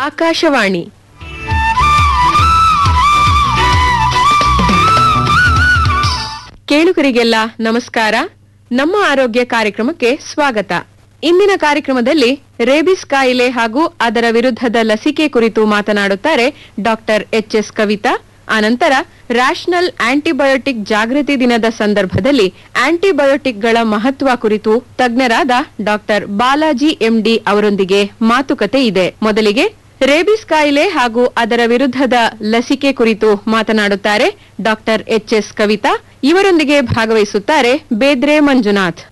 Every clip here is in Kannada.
ಆಕಾಶವಾಣಿ ಕೇಳುಗರಿಗೆಲ್ಲ ನಮಸ್ಕಾರ ನಮ್ಮ ಆರೋಗ್ಯ ಕಾರ್ಯಕ್ರಮಕ್ಕೆ ಸ್ವಾಗತ ಇಂದಿನ ಕಾರ್ಯಕ್ರಮದಲ್ಲಿ ರೇಬಿಸ್ ಕಾಯಿಲೆ ಹಾಗೂ ಅದರ ವಿರುದ್ಧದ ಲಸಿಕೆ ಕುರಿತು ಮಾತನಾಡುತ್ತಾರೆ ಡಾಕ್ಟರ್ ಎಚ್ ಎಸ್ ಕವಿತಾ ಆನಂತರ ರ್ಯಾಷನಲ್ ಆಂಟಿಬಯೋಟಿಕ್ ಜಾಗೃತಿ ದಿನದ ಸಂದರ್ಭದಲ್ಲಿ ಆಂಟಿಬಯೋಟಿಕ್ಗಳ ಮಹತ್ವ ಕುರಿತು ತಜ್ಞರಾದ ಡಾಕ್ಟರ್ ಬಾಲಾಜಿ ಎಂಡಿ ಅವರೊಂದಿಗೆ ಮಾತುಕತೆ ಇದೆ ಮೊದಲಿಗೆ ರೇಬಿಸ್ ಕಾಯಿಲೆ ಹಾಗೂ ಅದರ ವಿರುದ್ಧದ ಲಸಿಕೆ ಕುರಿತು ಮಾತನಾಡುತ್ತಾರೆ ಡಾಕ್ಟರ್ ಎಚ್ ಎಸ್ ಕವಿತಾ ಇವರೊಂದಿಗೆ ಭಾಗವಹಿಸುತ್ತಾರೆ ಬೇದ್ರೆ ಮಂಜುನಾಥ್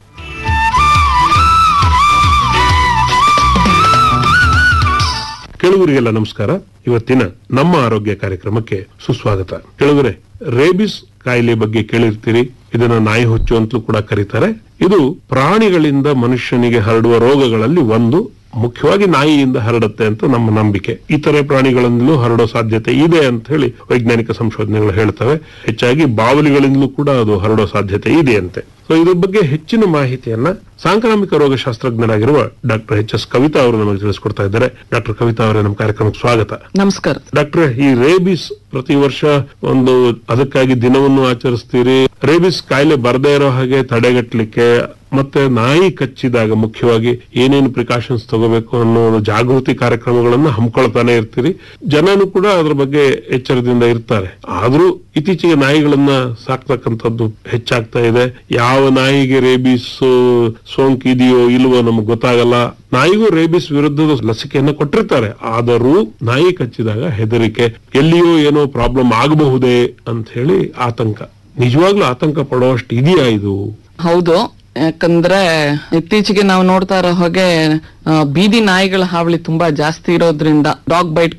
ಕೇಳುಗರಿಗೆಲ್ಲ ನಮಸ್ಕಾರ ಇವತ್ತಿನ ನಮ್ಮ ಆರೋಗ್ಯ ಕಾರ್ಯಕ್ರಮಕ್ಕೆ ಸುಸ್ವಾಗತ ಕೇಳುಗರೆ ರೇಬಿಸ್ ಕಾಯಿಲೆ ಬಗ್ಗೆ ಕೇಳಿರ್ತೀರಿ ಇದನ್ನ ನಾಯಿ ಹುಚ್ಚು ಅಂತಲೂ ಕೂಡ ಕರೀತಾರೆ ಇದು ಪ್ರಾಣಿಗಳಿಂದ ಮನುಷ್ಯನಿಗೆ ಹರಡುವ ರೋಗಗಳಲ್ಲಿ ಒಂದು ಮುಖ್ಯವಾಗಿ ನಾಯಿಯಿಂದ ಹರಡುತ್ತೆ ಅಂತ ನಮ್ಮ ನಂಬಿಕೆ ಇತರೆ ಪ್ರಾಣಿಗಳಿಂದಲೂ ಹರಡೋ ಸಾಧ್ಯತೆ ಇದೆ ಅಂತ ಹೇಳಿ ವೈಜ್ಞಾನಿಕ ಸಂಶೋಧನೆಗಳು ಹೇಳ್ತವೆ ಹೆಚ್ಚಾಗಿ ಬಾವಲಿಗಳಿಂದಲೂ ಕೂಡ ಅದು ಹರಡೋ ಸಾಧ್ಯತೆ ಇದೆ ಅಂತೆ ಸೊ ಇದ್ರ ಬಗ್ಗೆ ಹೆಚ್ಚಿನ ಮಾಹಿತಿಯನ್ನ ಸಾಂಕ್ರಾಮಿಕ ರೋಗಶಾಸ್ತ್ರಜ್ಞರಾಗಿರುವ ಡಾಕ್ಟರ್ ಎಚ್ ಎಸ್ ಕವಿತಾ ಅವರು ನಮಗೆ ತಿಳಿಸ್ಕೊಡ್ತಾ ಇದ್ದಾರೆ ಡಾಕ್ಟರ್ ಕವಿತಾ ಅವರೇ ನಮ್ಮ ಕಾರ್ಯಕ್ರಮಕ್ಕೆ ಸ್ವಾಗತ ನಮಸ್ಕಾರ ಡಾಕ್ಟ್ರೆ ಈ ರೇಬಿಸ್ ಪ್ರತಿ ವರ್ಷ ಒಂದು ಅದಕ್ಕಾಗಿ ದಿನವನ್ನು ಆಚರಿಸ್ತೀರಿ ರೇಬಿಸ್ ಕಾಯಿಲೆ ಬರದೇ ಇರೋ ಹಾಗೆ ತಡೆಗಟ್ಟಲಿಕ್ಕೆ ಮತ್ತೆ ನಾಯಿ ಕಚ್ಚಿದಾಗ ಮುಖ್ಯವಾಗಿ ಏನೇನು ಪ್ರಿಕಾಷನ್ಸ್ ತಗೋಬೇಕು ಅನ್ನೋ ಒಂದು ಜಾಗೃತಿ ಕಾರ್ಯಕ್ರಮಗಳನ್ನ ಹಮ್ಮಿಕೊಳ್ತಾನೆ ಇರ್ತೀರಿ ಜನನು ಕೂಡ ಅದ್ರ ಬಗ್ಗೆ ಎಚ್ಚರದಿಂದ ಇರ್ತಾರೆ ಆದ್ರೂ ಇತ್ತೀಚೆಗೆ ನಾಯಿಗಳನ್ನ ಸಾಕ್ತಕ್ಕಂಥದ್ದು ಹೆಚ್ಚಾಗ್ತಾ ಇದೆ ಯಾವ ನಾಯಿಗೆ ರೇಬಿಸ್ ಸೋಂಕು ಇದೆಯೋ ಇಲ್ವೋ ನಮ್ಗೆ ಗೊತ್ತಾಗಲ್ಲ ನಾಯಿಗೂ ರೇಬಿಸ್ ವಿರುದ್ಧದ ಲಸಿಕೆಯನ್ನ ಕೊಟ್ಟಿರ್ತಾರೆ ಆದರೂ ನಾಯಿ ಕಚ್ಚಿದಾಗ ಹೆದರಿಕೆ ಎಲ್ಲಿಯೋ ಏನೋ ಪ್ರಾಬ್ಲಮ್ ಆಗಬಹುದೇ ಅಂತ ಹೇಳಿ ಆತಂಕ ನಿಜವಾಗ್ಲೂ ಆತಂಕ ಪಡುವಷ್ಟು ಇದೆಯಾ ಇದು ಹೌದು ಯಾಕಂದ್ರೆ ಇತ್ತೀಚೆಗೆ ನಾವು ನೋಡ್ತಾ ಇರೋ ಹಾಗೆ ಆ, ಬೀದಿ ನಾಯಿಗಳ ಹಾವಳಿ ತುಂಬಾ ಜಾಸ್ತಿ ಇರೋದ್ರಿಂದ ಡಾಗ್ ಬೈಟ್